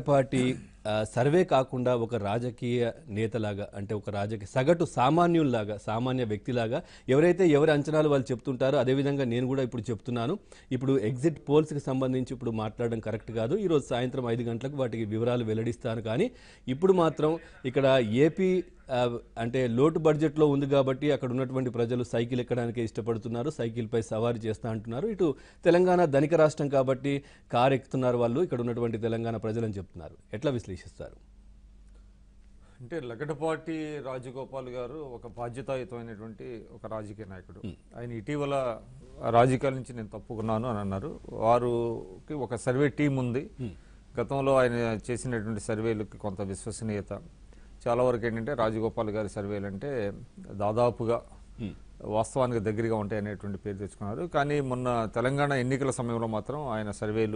Party ఆ, survey కాకుండా ఒక రాజకీయ నేతలాగా అంటే ఒక రాజకీయ సగటు సామాన్యుల్లాగా సామాన్య వ్యక్తిలాగా ఎవరైతే ఎవరి అంచనాలు వాళ్ళు చెప్తుంటారో అదేవిధంగా నేను కూడా ఇప్పుడు చెప్తున్నాను ఇప్పుడు ఎగ్జిట్ పోల్స్కి సంబంధించి ఇప్పుడు మాట్లాడడం కరెక్ట్ కాదు ఈరోజు సాయంత్రం ఐదు గంటలకు వాటికి వివరాలు వెల్లడిస్తాను కానీ ఇప్పుడు మాత్రం ఇక్కడ ఏపీ ఆ, అంటే లోటు బడ్జెట్లో ఉంది కాబట్టి అక్కడ ఉన్నటువంటి ప్రజలు సైకిల్ ఎక్కడానికి ఇష్టపడుతున్నారు సైకిల్పై సవారీ చేస్తా అంటున్నారు ఇటు తెలంగాణ ధనిక రాష్ట్రం కాబట్టి కారు ఎక్కుతున్నారు వాళ్ళు ఇక్కడ ఉన్నటువంటి తెలంగాణ ప్రజలని చెప్తున్నారు ఎట్లా విశ్లేషిస్తారు అంటే లగడపాటి రాజగోపాల్ గారు ఒక బాధ్యతాయుతమైనటువంటి ఒక రాజకీయ నాయకుడు ఆయన ఇటీవల రాజకీయాల నుంచి నేను తప్పుకున్నాను అని అన్నారు వారికి ఒక సర్వే టీం ఉంది గతంలో ఆయన చేసినటువంటి సర్వేలకి కొంత విశ్వసనీయత చాలా వరకు ఏంటంటే రాజగోపాల్ గారి సర్వేలు అంటే దాదాపుగా వాస్తవానికి దగ్గరగా ఉంటాయి అనేటువంటి పేరు తెచ్చుకున్నారు కానీ మొన్న తెలంగాణ ఎన్నికల సమయంలో మాత్రం ఆయన సర్వేలు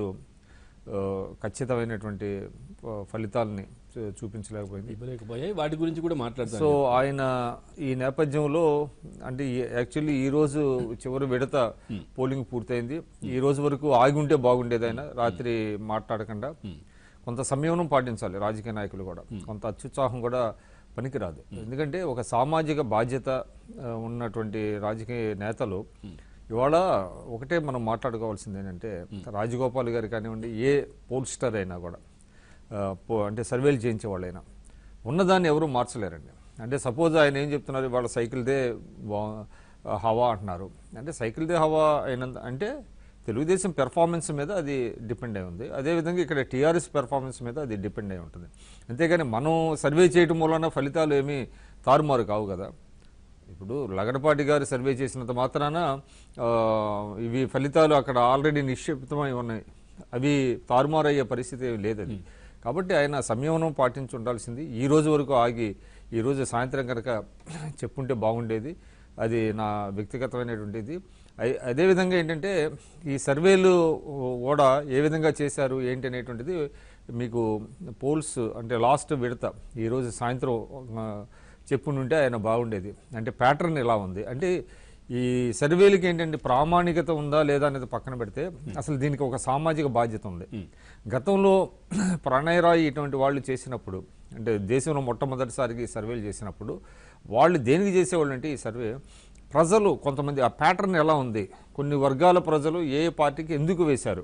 ఆ, ఖచ్చితమైనటువంటి ఆ, ఫలితాలని చూ- చూపించలేకపోయింది ఇవ్వలేకపోయాయి వాటి గురించి కూడా మాట్లాడతారు సో ఆయన ఈ నేపథ్యంలో అంటే యాక్చువల్లీ ఈ రోజు చివరి విడత పోలింగ్ పూర్తయింది ఈ రోజు వరకు ఆగి ఉంటే బాగుండేది ఆయన రాత్రి మాట్లాడకుండా కొంత సంయమనం పాటించాలి రాజకీయ నాయకులు కూడా కొంత అత్యుత్సాహం కూడా పనికిరాదు ఎందుకంటే ఒక సామాజిక బాధ్యత ఆ, ఉన్నటువంటి రాజకీయ నేతలు ఇవాళ ఒకటే మనం మాట్లాడుకోవాల్సింది ఏంటంటే రాజగోపాల్ గారు కానివ్వండి ఏ పోల్స్టర్ అయినా కూడా ఆ, పో- అంటే సర్వేలు చేయించే వాళ్ళైనా ఉన్నదాన్ని ఎవరు మార్చలేరండి అంటే సపోజ్ ఆయన ఏం చెప్తున్నారు వాళ్ళ సైకిల్దే బా- హవా అంటున్నారు అంటే సైకిల్దే హవా అయినంత అంటే తెలుగుదేశం పెర్ఫార్మెన్స్ మీద అది డిపెండ్ అయి ఉంది అదేవిధంగా ఇక్కడ టీఆర్ఎస్ పెర్ఫార్మెన్స్ మీద అది డిపెండ్ అయి ఉంటుంది అంతేగాని మనం సర్వే చేయటం వలన ఫలితాలు ఏమీ తారుమారు కావు కదా ఇప్పుడు లగడపాటి గారు సర్వే చేసినంత మాత్రాన ఆ, ఇవి ఫలితాలు అక్కడ ఆల్రెడీ నిక్షిప్తమై ఉన్నాయి అవి తారుమారు అయ్యే పరిస్థితి ఏమీ లేదు అది కాబట్టి ఆయన సంయమనం పాటించి ఉండాల్సింది ఈ రోజు వరకు ఆగి ఈ రోజు సాయంత్రం కనుక చెప్పుంటే బాగుండేది అది నా వ్యక్తిగతమైనటువంటిది అయి- అదేవిధంగా ఏంటంటే ఈ సర్వేలు కూడా ఏ విధంగా చేశారు ఏంటి అనేటువంటిది మీకు పోల్స్ అంటే లాస్ట్ విడత ఈరోజు సాయంత్రం ఆ, చెప్పుంటే ఆయన బాగుండేది అంటే ప్యాటర్న్ ఎలా ఉంది అంటే ఈ సర్వేలకి ఏంటంటే ప్రామాణికత ఉందా లేదా అనేది పక్కన పెడితే అసలు దీనికి ఒక సామాజిక బాధ్యత ఉంది గతంలో ప్రణయ్ రాయ్ ఇటువంటి వాళ్ళు చేసినప్పుడు అంటే దేశంలో మొట్టమొదటిసారికి ఈ సర్వేలు చేసినప్పుడు వాళ్ళు దేనికి చేసేవాళ్ళు అంటే ఈ సర్వే ప్రజలు కొంతమంది ఆ ప్యాటర్న్ ఎలా ఉంది కొన్ని వర్గాల ప్రజలు ఏ పార్టీకి ఎందుకు వేశారు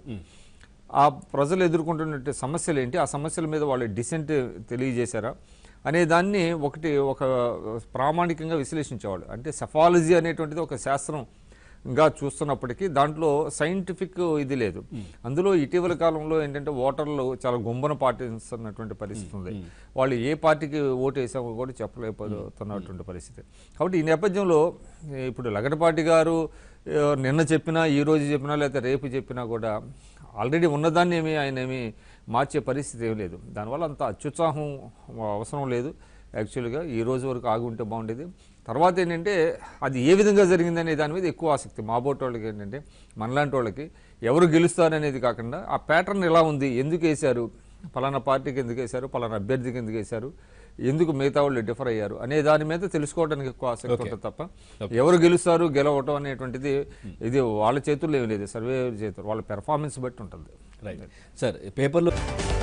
ఆ ప్రజలు ఎదుర్కొంటున్న సమస్యలు ఏంటి ఆ సమస్యల మీద వాళ్ళు డిసెంట్ తెలియజేశారా అనే దాన్ని ఒకటి ఒక ప్రామాణికంగా విశ్లేషించేవాళ్ళు అంటే సెఫాలజీ అనేటువంటిది ఒక శాస్త్రంగా చూస్తున్నప్పటికీ దాంట్లో సైంటిఫిక్ ఇది లేదు అందులో ఇటీవల కాలంలో ఏంటంటే ఓటర్లు చాలా గుంబన పాటిస్తున్నటువంటి పరిస్థితి ఉంది వాళ్ళు ఏ పార్టీకి ఓటు వేసామో కూడా చెప్పలేకపోతున్నటువంటి పరిస్థితి కాబట్టి ఈ నేపథ్యంలో ఇప్పుడు లగడపాటి గారు ఆ, నిన్న చెప్పినా ఈ రోజు చెప్పినా లేకపోతే రేపు చెప్పినా కూడా ఆల్రెడీ ఉన్నదాన్ని ఏమి ఆయన ఏమి మార్చే పరిస్థితి ఏమీ లేదు దానివల్ల అంత అత్యుత్సాహం అవసరం లేదు యాక్చువల్గా ఈ రోజు వరకు ఆగి ఉంటే బాగుండేది తర్వాత ఏంటంటే అది ఏ విధంగా జరిగిందనే దాని మీద ఎక్కువ ఆసక్తి మా బోట్ వాళ్ళకి ఏంటంటే మనలాంటి వాళ్ళకి ఎవరు గెలుస్తారనేది కాకుండా ఆ ప్యాటర్న్ ఎలా ఉంది ఎందుకు వేశారు పలానా పార్టీకి ఎందుకు వేశారు పలానా అభ్యర్థికి ఎందుకు వేశారు ఎందుకు మిగతా వాళ్ళు డిఫర్ అయ్యారు అనే దాని మీద తెలుసుకోవడానికి ఎక్కువ ఆసక్తి ఉంటుంది తప్ప ఎవరు గెలుస్తారు గెలవటం అనేటువంటిది ఇది వాళ్ళ చేతుల్లో ఏమి లేదు సర్వే చేతులు వాళ్ళ పెర్ఫార్మెన్స్ బట్టి ఉంటుంది రైట్ సార్ పేపర్లో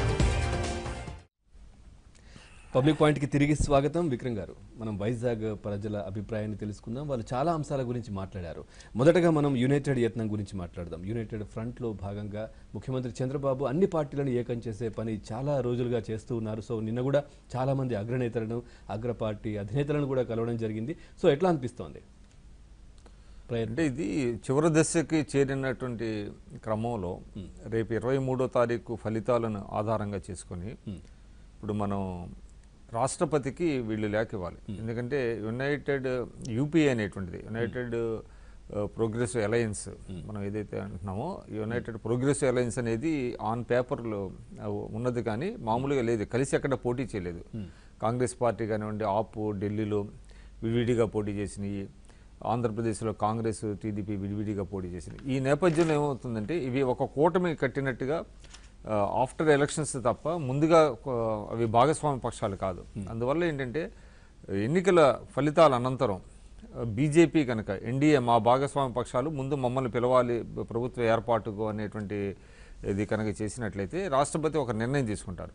పబ్లిక్ పాయింట్కి తిరిగి స్వాగతం విక్రమ్ గారు మనం వైజాగ్ ప్రజల అభిప్రాయాన్ని తెలుసుకుందాం వాళ్ళు చాలా అంశాల గురించి మాట్లాడారు మొదటగా మనం యునైటెడ్ యత్నం గురించి మాట్లాడదాం యునైటెడ్ ఫ్రంట్లో భాగంగా ముఖ్యమంత్రి చంద్రబాబు అన్ని పార్టీలను ఏకం చేసే పని చాలా రోజులుగా చేస్తూ ఉన్నారు సో నిన్న కూడా చాలా మంది అగ్రనేతలను అగ్ర పార్టీ అధినేతలను కూడా కలవడం జరిగింది సో ఎట్లా అనిపిస్తోంది ప్రయత్నం అంటే ఇది చివరి దశకి చేరినటువంటి క్రమంలో రేపు ఇరవై మూడో తారీఖు ఫలితాలను ఆధారంగా చేసుకొని ఇప్పుడు మనం రాష్ట్రపతికి వీళ్ళు లేఖ ఇవ్వాలి ఎందుకంటే యునైటెడ్ యూపీ అనేటువంటిది యునైటెడ్ ప్రోగ్రెసివ్ అలయన్స్ మనం ఏదైతే అంటున్నామో యునైటెడ్ ప్రోగ్రెసివ్ అలయన్స్ అనేది ఆన్ పేపర్లో ఉన్నది కానీ మామూలుగా లేదు కలిసి అక్కడ పోటీ చేయలేదు కాంగ్రెస్ పార్టీ కానివ్వండి ఆప్ ఢిల్లీలో విడివిడిగా పోటీ చేసినాయి ఆంధ్రప్రదేశ్లో కాంగ్రెస్ టీడీపీ విడివిడిగా పోటీ చేసినాయి ఈ నేపథ్యంలో ఏమవుతుందంటే ఇవి ఒక కూటమి కట్టినట్టుగా ఆఫ్టర్ ఎలక్షన్స్ తప్ప ముందుగా ఆ, అవి భాగస్వామ్య పక్షాలు కాదు అందువల్ల ఏంటంటే ఎన్నికల ఫలితాల అనంతరం బీజేపీ కనుక ఎన్డీఏ మా భాగస్వామ్య పక్షాలు ముందు మమ్మల్ని పిలవాలి ప్రభుత్వ ఏర్పాటుకు అనేటువంటి ఇది కనుక చేసినట్లయితే రాష్ట్రపతి ఒక నిర్ణయం తీసుకుంటారు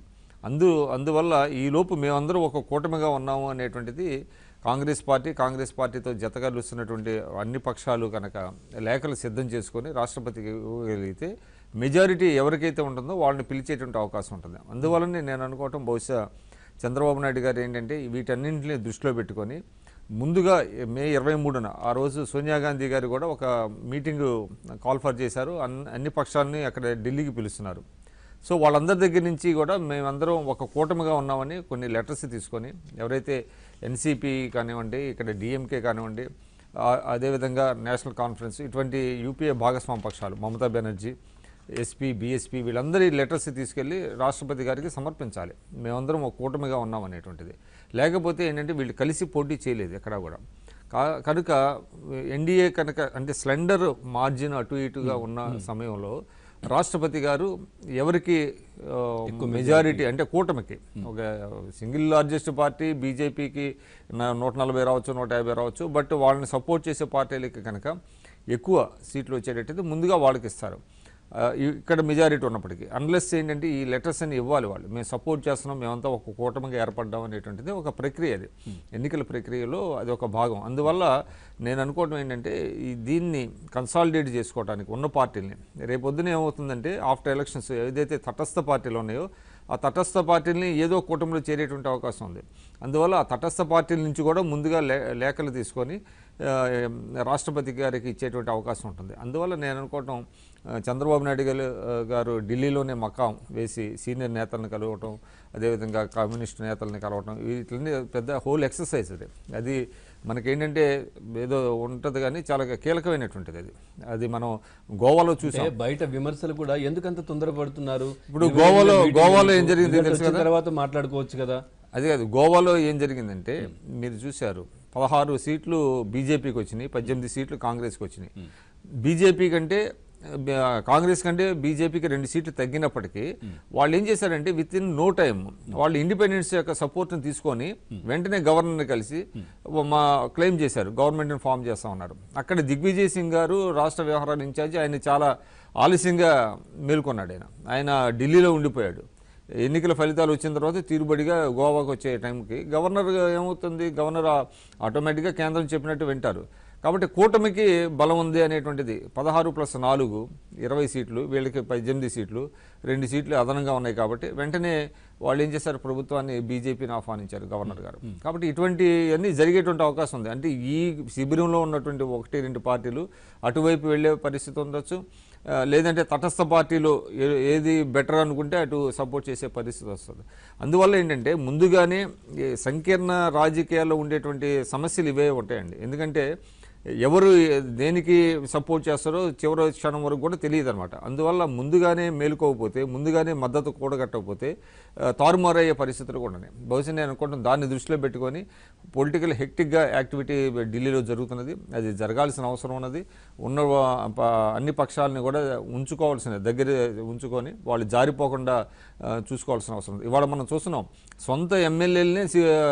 అందు అందువల్ల ఈ లోపు మేమందరం ఒక కూటమిగా ఉన్నాము అనేటువంటిది కాంగ్రెస్ పార్టీ కాంగ్రెస్ పార్టీతో జతగలుస్తున్నటువంటి అన్ని పక్షాలు కనుక లేఖలు సిద్ధం చేసుకొని రాష్ట్రపతికి ఇవ్వగలిగితే మెజారిటీ ఎవరికైతే ఉంటుందో వాళ్ళని పిలిచేటువంటి అవకాశం ఉంటుంది అందువలనే నేను అనుకోవటం బహుశా చంద్రబాబు నాయుడు గారు ఏంటంటే వీటన్నింటిని దృష్టిలో పెట్టుకొని ముందుగా మే ఇరవై మూడున ఆ రోజు సోనియా గాంధీ గారు కూడా ఒక మీటింగ్ కాల్ఫర్ చేశారు అన్ని అన్ని పక్షాలని అక్కడ ఢిల్లీకి పిలుస్తున్నారు సో వాళ్ళందరి దగ్గర నుంచి కూడా మేమందరం ఒక కూటమిగా ఉన్నామని కొన్ని లెటర్స్ తీసుకొని ఎవరైతే ఎన్సీపీ కానివ్వండి ఇక్కడ డిఎంకే కానివ్వండి ఆ- అదేవిధంగా నేషనల్ కాన్ఫరెన్స్ ఇటువంటి యూపీఏ భాగస్వామ్య పక్షాలు మమతా బెనర్జీ ఎస్పీ బీఎస్పీ వీళ్ళందరి లెటర్స్ తీసుకెళ్ళి రాష్ట్రపతి గారికి సమర్పించాలి మేమందరం ఒక కూటమిగా ఉన్నాం అనేటువంటిది లేకపోతే ఏంటంటే వీళ్ళు కలిసి పోటీ చేయలేదు ఎక్కడా కూడా కా- కనుక ఎన్డీఏ కనుక అంటే స్లెండర్ మార్జిన్ అటు ఇటుగా ఉన్న సమయంలో రాష్ట్రపతి గారు ఎవరికి ఆ, మెజారిటీ అంటే కూటమికి ఒక సింగిల్ లార్జెస్ట్ పార్టీ బీజేపీకి నూట నలభై రావచ్చు నూట యాభై రావచ్చు బట్ వాళ్ళని సపోర్ట్ చేసే పార్టీలకి కనుక ఎక్కువ సీట్లు వచ్చేటట్టయితే ముందుగా వాళ్ళకి ఇస్తారు ఆ, ఇ- ఇక్కడ మెజారిటీ ఉన్నప్పటికీ అన్లెస్ ఏంటంటే ఈ లెటర్స్ అని ఇవ్వాలి వాళ్ళు మేము సపోర్ట్ చేస్తున్నాం మేమంతా ఒక కూటమిగా ఏర్పడ్డాం అనేటువంటిది ఒక ప్రక్రియ అది ఎన్నికల ప్రక్రియలో అది ఒక భాగం అందువల్ల నేను అనుకోవడం ఏంటంటే ఈ దీన్ని కన్సాలిడేట్ చేసుకోవడానికి ఉన్న పార్టీల్ని రేపొద్దున ఏమవుతుందంటే ఆఫ్టర్ ఎలక్షన్స్ ఏదైతే తటస్థ పార్టీలు ఉన్నాయో ఆ తటస్థ పార్టీలని ఏదో కూటమిలో చేరేటువంటి అవకాశం ఉంది అందువల్ల ఆ తటస్థ పార్టీల నుంచి కూడా ముందుగా లే లేఖలు తీసుకొని ఆ, రాష్ట్రపతి గారికి ఇచ్చేటువంటి అవకాశం ఉంటుంది అందువల్ల నేను అనుకోవటం ఆ, చంద్రబాబు నాయుడు గారు ఆ, గారు ఢిల్లీలోనే మకాం వేసి సీనియర్ నేతలను కలవటం అదేవిధంగా కమ్యూనిస్ట్ నేతల్ని కలవటం వీటిని పెద్ద హోల్ ఎక్సర్సైజ్ అది అది మనకేంటంటే ఏదో ఉంటుంది కానీ చాలా కీలకమైనటువంటిది అది అది మనం గోవాలో చూసాం అంటే బయట విమర్శలు కూడా ఎందుకంత తొందరపడుతున్నారు ఇప్పుడు ఇరవై గోవాలో- ఎనిమిది గోవాలో ఏం మీటింగ్ జరిగిందో రిజల్ట్ తెలుసు వచ్చిన కదా? తర్వాత మాట్లాడుకోవచ్చు కదా అది కాదు గోవాలో ఏం జరిగిందంటే మీరు చూశారు పదహారు సీట్లు బీజేపీకి వచ్చినాయి పద్దెనిమిది సీట్లు కాంగ్రెస్కి వచ్చినాయి బీజేపీ కంటే ఆ, కాంగ్రెస్ కంటే బీజేపీకి రెండు సీట్లు తగ్గినప్పటికీ వాళ్ళు ఏం చేశారంటే విత్ ఇన్ నో టైం వాళ్ళు ఇండిపెండెన్స్ యొక్క సపోర్ట్ని తీసుకొని వెంటనే గవర్నర్ని కలిసి మా క్లెయిమ్ చేశారు గవర్నమెంట్ని ఫామ్ చేస్తా ఉన్నారు అక్కడ దిగ్విజయ్ సింగ్ గారు రాష్ట్ర వ్యవహారాల ఇన్ఛార్జి ఆయన చాలా ఆలస్యంగా మేల్కొన్నాడు ఆయన ఆయన ఢిల్లీలో ఉండిపోయాడు ఎన్నికల ఫలితాలు వచ్చిన తర్వాత తీరుబడిగా గోవాకు వచ్చే టైంకి గవర్నర్ ఏమవుతుంది గవర్నర్ ఆ- ఆటోమేటిక్గా కేంద్రం చెప్పినట్టు వింటారు కాబట్టి కూటమికి బలం ఉంది అనేటువంటిది పదహారు ప్లస్ నాలుగు ఇరవై సీట్లు వీళ్ళకి పద్దెనిమిది సీట్లు రెండు సీట్లు అదనంగా ఉన్నాయి కాబట్టి వెంటనే వాళ్ళు ఏం చేశారు ప్రభుత్వాన్ని బీజేపీని ఆహ్వానించారు గవర్నర్ గారు కాబట్టి ఇటువంటి అన్నీ జరిగేటువంటి అవకాశం ఉంది అంటే ఈ శిబిరంలో ఉన్నటువంటి ఒకటి రెండు పార్టీలు అటువైపు వెళ్ళే పరిస్థితి ఉండొచ్చు ఆ, లేదంటే తటస్థ పార్టీలు ఏ- ఏది బెటర్ అనుకుంటే అటు సపోర్ట్ చేసే పరిస్థితి వస్తుంది అందువల్ల ఏంటంటే ముందుగానే ఈ సంకీర్ణ రాజకీయాల్లో ఉండేటువంటి సమస్యలు ఇవే ఉంటాయండి ఎందుకంటే ఎవరు దేనికి సపోర్ట్ చేస్తారో చివరి క్షణం వరకు కూడా తెలియదు అనమాట అందువల్ల ముందుగానే మేలుకోకపోతే ముందుగానే మద్దతు కూడగట్టకపోతే ఆ, తారుమారయ్యే పరిస్థితులు కూడా ఉన్నాయి బహుశా నేను అనుకుంటాను దాన్ని దృష్టిలో పెట్టుకొని పొలిటికల్ హెక్టిక్గా యాక్టివిటీ ఢిల్లీలో జరుగుతున్నది అది జరగాల్సిన అవసరం ఉన్నది ఉన్న వా- ప- అన్ని పక్షాలని కూడా ఉంచుకోవాల్సిన దగ్గర ఉంచుకొని వాళ్ళు జారిపోకుండా ఆ, చూసుకోవాల్సిన అవసరం ఉంది ఇవాళ మనం చూస్తున్నాం సొంత ఎమ్మెల్యేలనే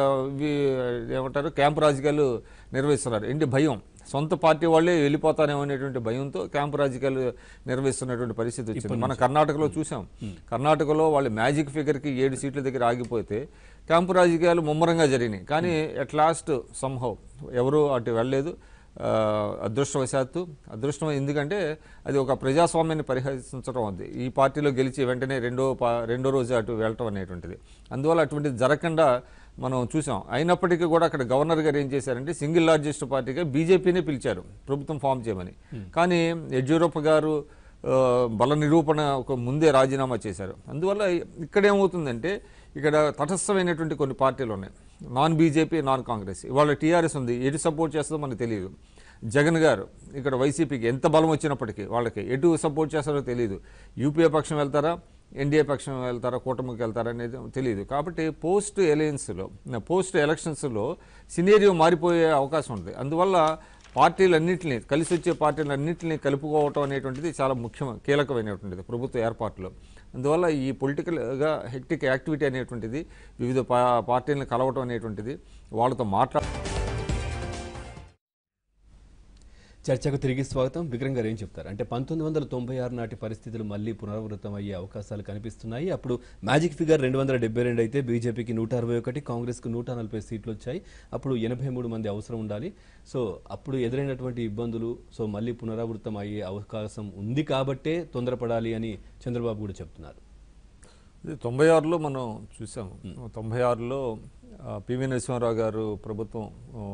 ఏమంటారు క్యాంప్ రాజకీయాలు నిర్వహిస్తున్నారు ఏంటి భయం సొంత పార్టీ వాళ్ళే వెళ్ళిపోతారేమో అనేటువంటి భయంతో క్యాంపు రాజకీయాలు నిర్వహిస్తున్నటువంటి పరిస్థితి వచ్చింది మన కర్ణాటకలో చూసాం కర్ణాటకలో వాళ్ళ మ్యాజిక్ ఫిగర్కి ఏడు సీట్ల దగ్గర ఆగిపోతే క్యాంపు రాజకీయాలు ముమ్మరంగా జరిగినాయి కానీ ఎట్ లాస్ట్ సంహవ్ ఎవరు అటు వెళ్ళలేదు ఆ, అదృష్టవశాత్తు అదృష్టం ఎందుకంటే అది ఒక ప్రజాస్వామ్యాన్ని పరిహసించడం ఉంది ఈ పార్టీలో గెలిచి వెంటనే రెండో పా రెండో రోజు అటు వెళ్ళటం అనేటువంటిది అందువల్ల అటువంటిది జరగకుండా మనం చూసాం అయినప్పటికీ కూడా అక్కడ గవర్నర్ గారు ఏం చేశారంటే సింగిల్ లార్జెస్ట్ పార్టీగా బీజేపీనే పిలిచారు ప్రభుత్వం ఫామ్ చేయమని కానీ యడ్యూరప్ప గారు ఆ, బల నిరూపణ ఒక ముందే రాజీనామా చేశారు అందువల్ల ఇక్కడ ఏమవుతుందంటే ఇక్కడ తటస్థమైనటువంటి కొన్ని పార్టీలు ఉన్నాయి నాన్ బీజేపీ నాన్ కాంగ్రెస్ ఇవాళ టీఆర్ఎస్ ఉంది ఎటు సపోర్ట్ చేస్తుందో మనకు తెలియదు జగన్ గారు ఇక్కడ వైసీపీకి ఎంత బలం వచ్చినప్పటికీ వాళ్ళకి ఎటు సపోర్ట్ చేస్తారో తెలియదు యూపీఏ పక్షం వెళ్తారా ఎన్డీఏ పక్షం వెళ్తారా కూటమికి వెళ్తారా అనేది తెలియదు కాబట్టి పోస్ట్ ఎలయన్స్లో పోస్ట్ ఎలక్షన్స్లో సినేరియో మారిపోయే అవకాశం ఉంది అందువల్ల పార్టీలన్నింటినీ కలిసి వచ్చే పార్టీలన్నింటినీ కలుపుకోవటం అనేటువంటిది చాలా ముఖ్యం కీలకమైనటువంటిది ప్రభుత్వ ఏర్పాట్లో అందువల్ల ఈ పొలిటికల్గా హెక్టిక్ యాక్టివిటీ అనేటువంటిది వివిధ పా పార్టీలను కలవటం అనేటువంటిది వాళ్ళతో మాట్లా చర్చకు తిరిగి స్వాగతం విక్రమ్ గారు ఏం చెప్తారు అంటే పంతొమ్మిది వందల తొంభై ఆరు నాటి పరిస్థితులు మళ్ళీ పునరావృతం అయ్యే అవకాశాలు కనిపిస్తున్నాయి అప్పుడు మ్యాజిక్ ఫిగర్ రెండు వందల డెబ్బై రెండు అయితే బీజేపీకి నూట అరవై ఒకటి కాంగ్రెస్కు నూట నలభై సీట్లు వచ్చాయి అప్పుడు ఎనభై మూడు మంది అవసరం ఉండాలి సో అప్పుడు ఎదురైనటువంటి ఇబ్బందులు సో మళ్ళీ పునరావృతం అయ్యే అవకాశం ఉంది కాబట్టే తొందరపడాలి అని చంద్రబాబు కూడా చెప్తున్నారు ఇది తొంభై ఆరులో మనం చూసాము తొంభై ఆరులో ఆ, పివి నరసింహారావు గారు ప్రభుత్వం ఆ,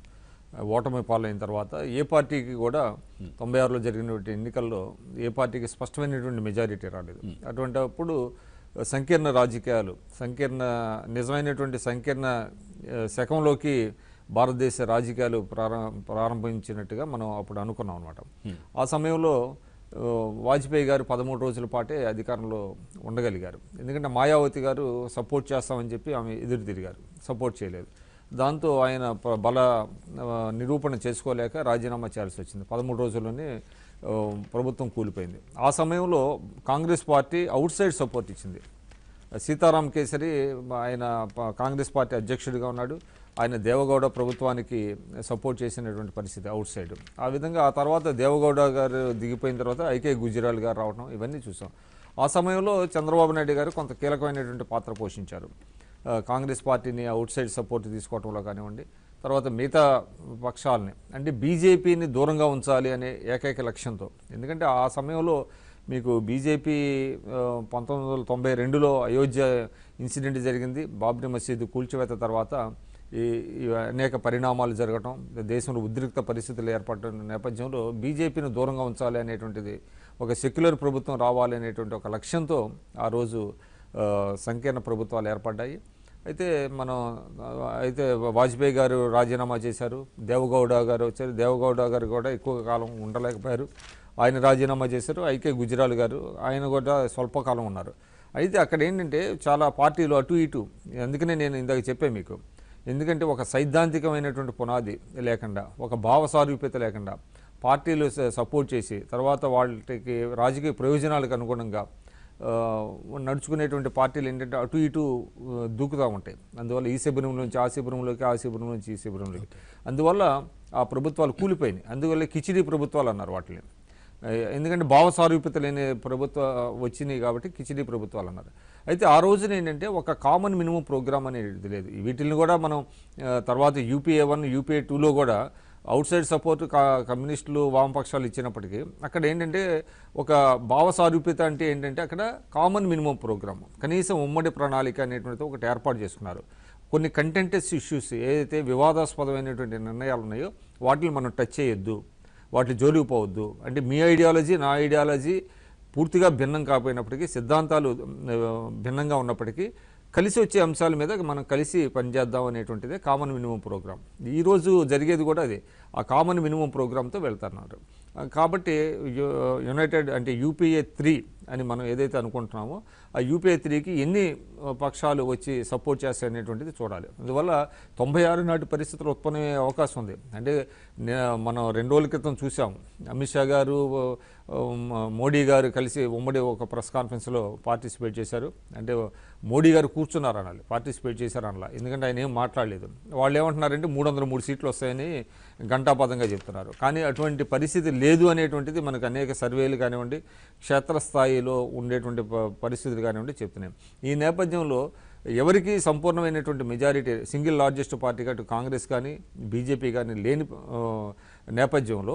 ఓటమి పాలైన తర్వాత ఏ పార్టీకి కూడా తొంభై ఆరులో జరిగినటువంటి ఎన్నికల్లో ఏ పార్టీకి స్పష్టమైనటువంటి మెజారిటీ రాలేదు అటువంటి అప్పుడు సంకీర్ణ రాజకీయాలు సంకీర్ణ నిజమైనటువంటి సంకీర్ణ ఆ, శకంలోకి భారతదేశ రాజకీయాలు ప్రారం ప్రారంభించినట్టుగా మనం అప్పుడు అనుకున్నాం అనమాట ఆ సమయంలో ఆ, వాజ్పేయి గారు పదమూడు రోజుల పాటే అధికారంలో ఉండగలిగారు ఎందుకంటే మాయావతి గారు సపోర్ట్ చేస్తామని చెప్పి ఆమె ఎదురు తిరిగారు సపోర్ట్ చేయలేదు దాంతో ఆయన ప- బల ఆ, నిరూపణ చేసుకోలేక రాజీనామా చేయాల్సి వచ్చింది పదమూడు రోజుల్లోనే ఆ, ప్రభుత్వం కూలిపోయింది ఆ సమయంలో Congress party outside support ఇచ్చింది సీతారాం కేసరి ఆయన ప- కాంగ్రెస్ పార్టీ అధ్యక్షుడిగా ఉన్నాడు ఆయన దేవగౌడ ప్రభుత్వానికి సపోర్ట్ చేసినటువంటి పరిస్థితి అవుట్ సైడ్ ఆ విధంగా ఆ తర్వాత దేవగౌడ గారు దిగిపోయిన తర్వాత ఐకే గుజరాల్ గారు రావడం ఇవన్నీ చూసాం ఆ సమయంలో చంద్రబాబు నాయుడు గారు కొంత కీలకమైనటువంటి పాత్ర పోషించారు ఆ, కాంగ్రెస్ పార్టీని అవుట్ సైడ్ సపోర్ట్ తీసుకోవడంలో కానివ్వండి తర్వాత మిగతా పక్షాలని అంటే బీజేపీని దూరంగా ఉంచాలి అనే ఏకైక లక్ష్యంతో ఎందుకంటే ఆ సమయంలో మీకు బీజేపీ పంతొమ్మిది వందల తొంభై రెండులో అయోధ్య ఇన్సిడెంట్ జరిగింది బాబ్రీ మసీదు కూల్చివేత తర్వాత ఈ ఈ అనేక పరిణామాలు జరగటం దేశంలో ఉద్రిక్త పరిస్థితులు ఏర్పడటం నేపథ్యంలో బీజేపీని దూరంగా ఉంచాలి అనేటువంటిది ఒక సెక్యులర్ ప్రభుత్వం రావాలి అనేటువంటి ఒక లక్ష్యంతో ఆ రోజు ఆ, సంకీర్ణ ప్రభుత్వాలు ఏర్పడ్డాయి అయితే మనం ఆ, అయితే వాజ్పేయి గారు రాజీనామా చేశారు దేవగౌడ గారు వచ్చారు దేవగౌడ గారు కూడా ఎక్కువ కాలం ఉండలేకపోయారు ఆయన రాజీనామా చేశారు ఐకే గుజరాల్ గారు ఆయన కూడా స్వల్పకాలం ఉన్నారు అయితే అక్కడ ఏంటంటే చాలా పార్టీలు అటు ఇటు అందుకనే నేను ఇందాక చెప్పాను మీకు ఎందుకంటే ఒక సైద్ధాంతికమైనటువంటి పునాది లేకుండా ఒక భావ సారూప్యత లేకుండా పార్టీలు స- సపోర్ట్ చేసి తర్వాత వాళ్ళకి రాజకీయ ప్రయోజనాలకు అనుగుణంగా ఆ, నడుచుకునేటువంటి పార్టీలు ఏంటంటే అటు ఇటు ఆ, దూకుతూ ఉంటాయి అందువల్ల ఈ శిబిరం నుంచి ఆ శిబిరంలోకి ఆ శిబిరం నుంచి ఈ శిబిరంలోకి అందువల్ల ఆ ప్రభుత్వాలు కూలిపోయినాయి అందువల్ల కిచిడీ ప్రభుత్వాలు అన్నారు వాటిని ఆ, ఎందుకంటే భావ సారూప్యత లేని ప్రభుత్వ వచ్చినాయి కాబట్టి కిచిడీ ప్రభుత్వాలు అన్నారు అయితే ఆ రోజున ఏంటంటే ఒక కామన్ మినిమం ప్రోగ్రామ్ అనేది లేదు వీటిని కూడా మనం ఆ, తర్వాత యూపీఏ వన్ యూపీఏ టూలో కూడా అవుట్ సైడ్ సపోర్ట్ కమ్యూనిస్టులు వామపక్షాలు ఇచ్చినప్పటికీ అక్కడ ఏంటంటే ఒక భావ సారూప్యత అంటే ఏంటంటే అక్కడ కామన్ మినిమం ప్రోగ్రామ్ కనీసం ఉమ్మడి ప్రణాళిక అనేటువంటిది ఒకటి ఏర్పాటు చేసుకున్నారు కొన్ని కంటెంటెస్ ఇష్యూస్ ఏదైతే వివాదాస్పదమైనటువంటి నిర్ణయాలు ఉన్నాయో వాటిని మనం టచ్ చేయొద్దు వాటి జోలికి పోవద్దు అంటే మీ ఐడియాలజీ నా ఐడియాలజీ పూర్తిగా భిన్నం కాకపోయినప్పటికీ సిద్ధాంతాలు ఆ, భిన్నంగా ఉన్నప్పటికీ కలిసి వచ్చే అంశాల మీద మనం కలిసి పనిచేద్దాం అనేటువంటిదే కామన్ మినిమం ప్రోగ్రామ్ ఈరోజు జరిగేది కూడా అదే ఆ కామన్ మినిమం ప్రోగ్రామ్తో వెళ్తున్నారు ఆ, కాబట్టి యు- యునైటెడ్ అంటే యూపీఏ త్రీ అని మనం ఏదైతే అనుకుంటున్నామో ఆ యూపీఏ త్రీకి ఎన్ని ఆ, పక్షాలు వచ్చి సపోర్ట్ చేస్తాయి అనేటువంటిది చూడాలి అందువల్ల తొంభై ఆరు నాటి పరిస్థితులు ఉత్పన్నమయ్యే అవకాశం ఉంది అంటే నే- మనం రెండు రోజుల క్రితం చూసాం అమిత్ షా గారు ఆ, మ- మోడీ గారు కలిసి ఉమ్మడి ఒక ప్రెస్ కాన్ఫరెన్స్లో పార్టిసిపేట్ చేశారు అంటే మోడీ గారు కూర్చున్నారు అనాలి పార్టిసిపేట్ చేశారు అనాలి ఎందుకంటే ఆయన ఏం మాట్లాడలేదు వాళ్ళు ఏమంటున్నారంటే మూడు వందల మూడు సీట్లు వస్తాయని ఘంటాపదంగా చెప్తున్నారు కానీ అటువంటి పరిస్థితి లేదు అనేటువంటిది మనకు అనేక సర్వేలు కానివ్వండి క్షేత్రస్థాయిలో ఉండేటువంటి ప- పరిస్థితులు కానివ్వండి చెప్తున్నాయి ఈ నేపథ్యంలో ఎవరికి సంపూర్ణమైనటువంటి మెజారిటీ సింగిల్ లార్జెస్ట్ పార్టీ అటు కాంగ్రెస్ కానీ బీజేపీ కానీ లేని ఆ, నేపథ్యంలో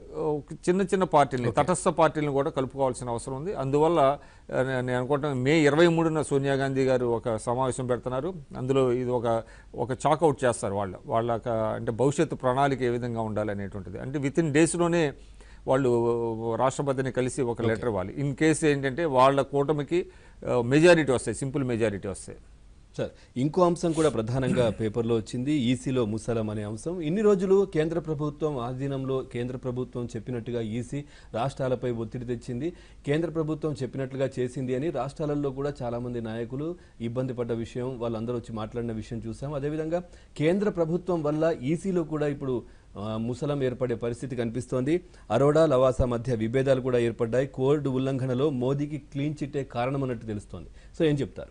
ఒక చిన్న చిన్న పార్టీలని తటస్థ పార్టీలను కూడా కలుపుకోవాల్సిన అవసరం ఉంది అందువల్ల ఆ, నే- నేను అనుకుంటాను మే ఇరవై మూడున సోనియా గాంధీ గారు ఒక సమావేశం పెడుతున్నారు అందులో ఇది ఒక ఒక చాకౌట్ చేస్తారు వాళ్ళు వాళ్ళ ఒక- అంటే భవిష్యత్తు ప్రణాళిక ఏ విధంగా ఉండాలి అనేటువంటిది అంటే విత్ ఇన్ డేస్లోనే వాళ్ళు రాష్ట్రపతిని కలిసి ఒక లెటర్ ఇవ్వాలి ఇన్ కేసు ఏంటంటే వాళ్ళ కూటమికి మెజారిటీ వస్తాయి సింపుల్ మెజారిటీ వస్తాయి సార్ ఇంకో అంశం కూడా ప్రధానంగా పేపర్లో వచ్చింది ఈసీలో ముసలం అనే అంశం ఇన్ని రోజులు కేంద్ర ప్రభుత్వం ఆధీనంలో కేంద్ర ప్రభుత్వం చెప్పినట్టుగా ఈసీ రాష్ట్రాలపై ఒత్తిడి తెచ్చింది కేంద్ర ప్రభుత్వం చెప్పినట్లుగా చేసింది అని రాష్ట్రాలలో కూడా చాలా మంది నాయకులు ఇబ్బంది పడ్డ విషయం వాళ్ళందరూ వచ్చి మాట్లాడిన విషయం చూసాం అదేవిధంగా కేంద్ర ప్రభుత్వం వల్ల ఈసీలో కూడా ఇప్పుడు ఆ, ముసలం ఏర్పడే పరిస్థితి కనిపిస్తోంది అరోడా లవాసా మధ్య విభేదాలు కూడా ఏర్పడ్డాయి కోర్టు ఉల్లంఘనలో మోదీకి క్లీన్ చిట్టే కారణం అన్నట్టు తెలుస్తోంది సో ఏం చెప్తారు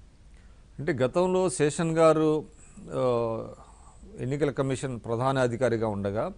అంటే గతంలో శేషన్ గారు ఆ, ఎన్నికల కమిషన్ ప్రధాన అధికారిగా ఉండగా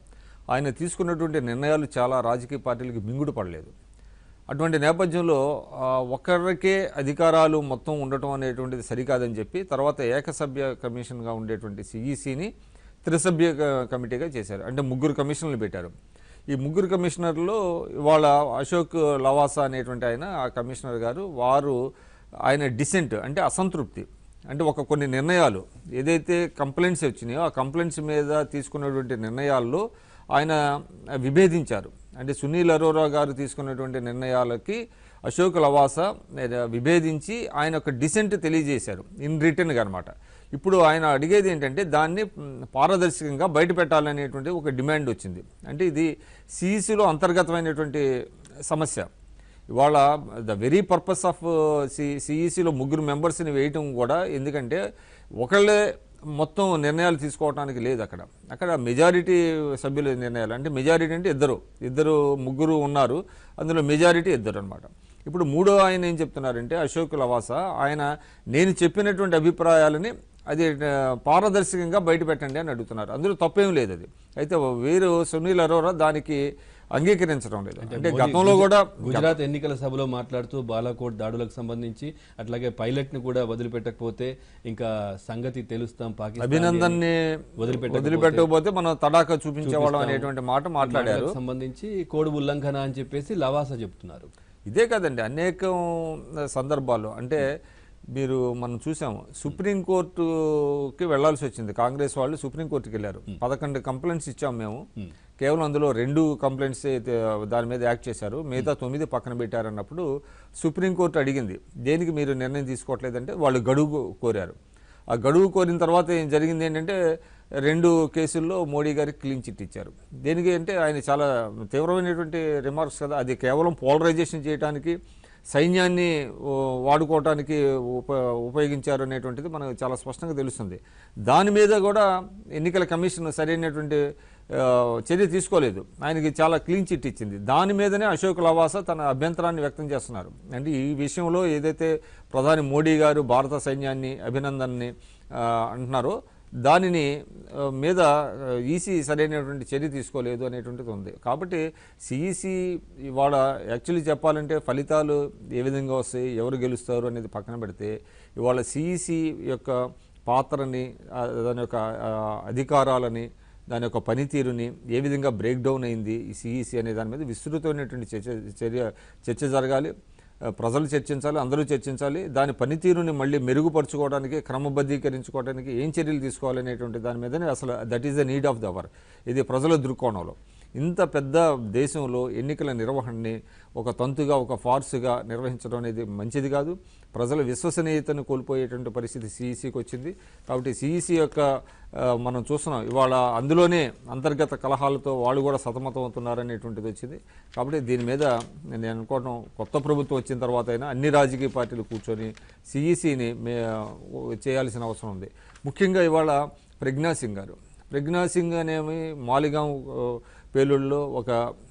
ఆయన తీసుకున్నటువంటి నిర్ణయాలు చాలా రాజకీయ పార్టీలకు మింగుడు పడలేదు అటువంటి నేపథ్యంలో ఆ, ఒక్కరికే అధికారాలు మొత్తం ఉండటం అనేటువంటిది సరికాదని చెప్పి తర్వాత ఏకసభ్య కమిషన్గా ఉండేటువంటి సిఈసిని త్రిసభ్య క- కమిటీగా చేశారు అంటే ముగ్గురు కమిషన్లు పెట్టారు ఈ ముగ్గురు కమిషనర్లో ఇవాళ అశోక్ లవాసా అనేటువంటి ఆయన ఆ కమిషనర్ గారు వారు ఆయన డిసెంట్ అంటే అసంతృప్తి అంటే ఒక కొన్ని నిర్ణయాలు ఏదైతే కంప్లైంట్స్ వచ్చినాయో ఆ కంప్లైంట్స్ మీద తీసుకున్నటువంటి నిర్ణయాల్లో ఆయన విభేదించారు అంటే సునీల్ అరోరా గారు తీసుకున్నటువంటి నిర్ణయాలకి అశోక్ లవాసా ఏ, విభేదించి ఆయన ఒక డిసెంట్ తెలియజేశారు ఇన్ రిటర్న్గా అనమాట ఇప్పుడు ఆయన అడిగేది ఏంటంటే దాన్ని మ్, పారదర్శకంగా బయట పెట్టాలనేటువంటి ఒక డిమాండ్ వచ్చింది అంటే ఇది సిఈసిలో అంతర్గతమైనటువంటి సమస్య ఇవాళ the very purpose of C సిఈసిలో ముగ్గురు మెంబర్స్ని వేయటం కూడా ఎందుకంటే ఒకళ్ళే మొత్తం నిర్ణయాలు తీసుకోవడానికి లేదు అక్కడ అక్కడ మెజారిటీ సభ్యుల నిర్ణయాలు అంటే మెజారిటీ అంటే ఇద్దరు ఇద్దరు ముగ్గురు ఉన్నారు అందులో మెజారిటీ ఇద్దరు అనమాట ఇప్పుడు మూడో ఆయన ఏం చెప్తున్నారంటే అశోక్ లవాసా ఆయన నేను చెప్పినటువంటి అభిప్రాయాలని అది ఆ, పారదర్శకంగా బయట పెట్టండి అని అడుగుతున్నారు అందులో తప్పేం లేదు అది అయితే వీరు సునీల్ అరోరా దానికి అంగీకరించడం లేదు అంటే మోదీ గతంలో గుజ- కూడా గుజరాత్ ఎన్నికల సభలో మాట్లాడుతూ బాలాకోట్ దాడులకు సంబంధించి అట్లాగే పైలట్ ని కూడా వదిలిపెట్టకపోతే ఇంకా సంగతి తెలుస్తాం పాకిస్తాన్ అభినందన్ ని వదిలిపెట్టకపోతే- వదిలిపెట్టకపోతే మనం తడాక చూపించేవాళ్ళం అనేటువంటి మాట మాట్లాడారు మాటలకు సంబంధించి కోడ్ ఉల్లంఘన అని చెప్పేసి లవాసా చెప్తున్నారు ఇదే కాదండి అనేకం సందర్భాల్లో అంటే మీరు మనం చూసాము సుప్రీంకోర్టుకి వెళ్లాల్సి వచ్చింది కాంగ్రెస్ వాళ్ళు సుప్రీంకోర్టుకి వెళ్ళారు పదకొండు కంప్లైంట్స్ ఇచ్చాం మేము కేవలం అందులో రెండు కంప్లైంట్స్ దాని మీద యాక్ట్ చేశారు మిగతా తొమ్మిది పక్కన పెట్టారన్నప్పుడు సుప్రీంకోర్టు అడిగింది దేనికి మీరు నిర్ణయం తీసుకోవట్లేదంటే వాళ్ళు గడువు కోరారు ఆ గడువు కోరిన తర్వాత ఏం జరిగింది ఏంటంటే రెండు కేసుల్లో మోడీ గారికి క్లీన్ చిట్ ఇచ్చారు దేనికి అంటే ఆయన చాలా తీవ్రమైనటువంటి రిమార్క్స్ కదా అది కేవలం పోలరైజేషన్ చేయడానికి సైన్యాన్ని ఓ, వాడుకోవటానికి ఉప ఉపయోగించారు అనేటువంటిది మనకు చాలా స్పష్టంగా తెలుస్తుంది దాని మీద కూడా ఎన్నికల కమిషన్ సరైనటువంటి ఆ, చర్య తీసుకోలేదు ఆయనకి చాలా క్లీన్ చిట్ ఇచ్చింది దాని మీదనే అశోక్ లవాసా తన అభ్యంతరాన్ని వ్యక్తం చేస్తున్నారు అంటే ఈ విషయంలో ఏదైతే ప్రధాని మోడీ గారు భారత సైన్యాన్ని అభినందన్ని ఆ, అంటున్నారో దానిని ఆ, మీద ఈసీ సరైనటువంటి చర్య తీసుకోలేదు అనేటువంటిది ఉంది కాబట్టి సిఈసి ఇవాళ యాక్చువల్లీ చెప్పాలంటే ఫలితాలు ఏ విధంగా వస్తాయి ఎవరు గెలుస్తారు అనేది పక్కన పెడితే ఇవాళ సిఈసి యొక్క పాత్రని ఆ, దాని యొక్క ఆ, అధికారాలని దాని యొక్క పనితీరుని ఏ విధంగా బ్రేక్ డౌన్ అయింది ఈ సిఈసి అనే దాని మీద విస్తృతమైనటువంటి చర్చ చర్య చర్చ జరగాలి ఆ, ప్రజలు చర్చించాలి అందరూ చర్చించాలి దాని పనితీరుని మళ్ళీ మెరుగుపరుచుకోవడానికి క్రమబద్ధీకరించుకోవడానికి ఏం చర్యలు తీసుకోవాలనేటువంటి దాని మీదనే అసలు that is the need of the hour ఇది ప్రజల దృక్కోణంలో ఇంత పెద్ద దేశంలో ఎన్నికల నిర్వహణని ఒక తంతుగా ఒక ఫార్స్గా నిర్వహించడం అనేది మంచిది కాదు ప్రజల విశ్వసనీయతను కోల్పోయేటువంటి పరిస్థితి సిఈసికి వచ్చింది కాబట్టి సిఈసి యొక్క ఆ, మనం చూస్తున్నాం ఇవాళ అందులోనే అంతర్గత కలహాలతో వాళ్ళు కూడా సతమతం అవుతున్నారనేటువంటిది వచ్చింది కాబట్టి దీని మీద నేను అనుకోవడం కొత్త ప్రభుత్వం వచ్చిన తర్వాత అయినా అన్ని రాజకీయ పార్టీలు కూర్చొని సిఈసిని మే చేయాల్సిన అవసరం ఉంది ముఖ్యంగా ఇవాళ ప్రజ్ఞా సింగ్ గారు ప్రజ్ఞా సింగ్ అనేవి మాలిగాం ఆ, పేలుళ్ళలో ఒక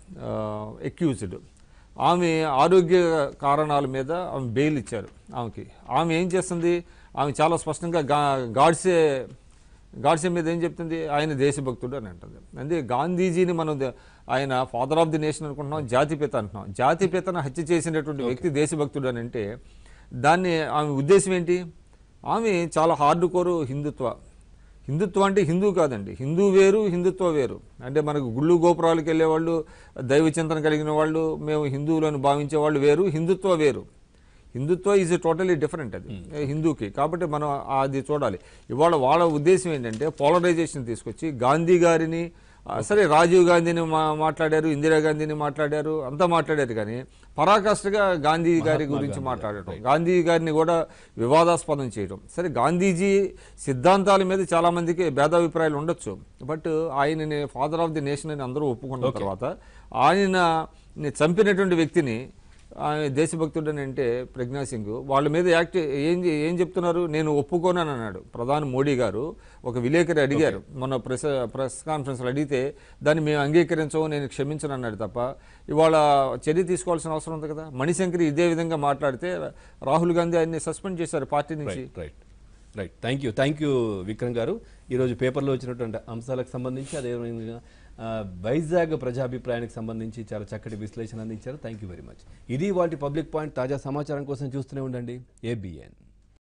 ఎక్యూజ్డ్ ఆమె ఆరోగ్య కారణాల మీద ఆమె బెయిల్ ఇచ్చారు ఆమెకి ఆమె ఏం చేస్తుంది ఆమె చాలా స్పష్టంగా గా గాడ్సే గాడ్సే మీద ఏం చెప్తుంది ఆయన దేశభక్తుడు అని అంటుంది అంటే గాంధీజీని మనం ద- ఆయన ఫాదర్ ఆఫ్ ది నేషన్ అనుకుంటున్నాం జాతిపిత అంటున్నాం జాతిపితను హత్య చేసినటువంటి వ్యక్తి దేశభక్తుడు అని అంటే దాన్ని ఆమె ఉద్దేశం ఏంటి ఆమె చాలా హార్డ్ కోరు హిందుత్వ హిందుత్వం అంటే హిందూ కాదండి హిందూ వేరు హిందుత్వ వేరు అంటే మనకు గుళ్ళు గోపురాలకు వెళ్ళే వాళ్ళు దైవ చింతన కలిగిన వాళ్ళు మేము హిందువులను భావించే వాళ్ళు వేరు హిందుత్వ వేరు హిందుత్వ ఈజ్ టోటలీ డిఫరెంట్ అది హిందూకి కాబట్టి మనం అది చూడాలి ఇవాళ వాళ్ళ ఉద్దేశం ఏంటంటే పోలరైజేషన్ తీసుకొచ్చి గాంధీ గారిని ఆ, సరే రాజీవ్ గాంధీని మా మాట్లాడారు ఇందిరాగాంధీని మాట్లాడారు అంతా మాట్లాడారు కానీ పరాకాష్ఠగా గాంధీ గారి గురించి మాట్లాడటం గాంధీ గారిని కూడా వివాదాస్పదం చేయడం సరే గాంధీజీ సిద్ధాంతాల మీద చాలా మందికి భేదాభిప్రాయాలు ఉండొచ్చు బట్ ఆయనని ఫాదర్ ఆఫ్ ది నేషన్ అని అందరూ ఒప్పుకున్న తర్వాత ఆయన చంపినటువంటి వ్యక్తిని ఆయన దేశభక్తుడు అని అంటే ప్రజ్ఞా సింగ్ వాళ్ళ మీద యాక్ట్ ఏం ఏం చెప్తున్నారు నేను ఒప్పుకోనని అన్నాడు ప్రధాని మోడీ గారు ఒక విలేకరి అడిగారు మొన్న ప్రెస్ ప్రెస్ కాన్ఫరెన్స్లో అడిగితే దాన్ని మేము అంగీకరించము నేను క్షమించను అన్నాడు తప్ప ఇవాళ చర్య తీసుకోవాల్సిన అవసరం ఉంది కదా మణిశంకరి ఇదే విధంగా మాట్లాడితే రాహుల్ గాంధీ ఆయన్ని సస్పెండ్ చేశారు పార్టీ నుంచి right right right thank you thank you Vikram garu ఈరోజు పేపర్లో వచ్చినటువంటి అంశాలకు సంబంధించి అదేవిధంగా ఆ, వైజాగ్ ప్రజాభిప్రాయానికి సంబంధించి చాలా చక్కటి విశ్లేషణ అందించారు థ్యాంక్ యూ వెరీ మచ్ ఇది వాటి పబ్లిక్ పాయింట్ తాజా సమాచారం కోసం చూస్తూనే ఉండండి ఏబిఎన్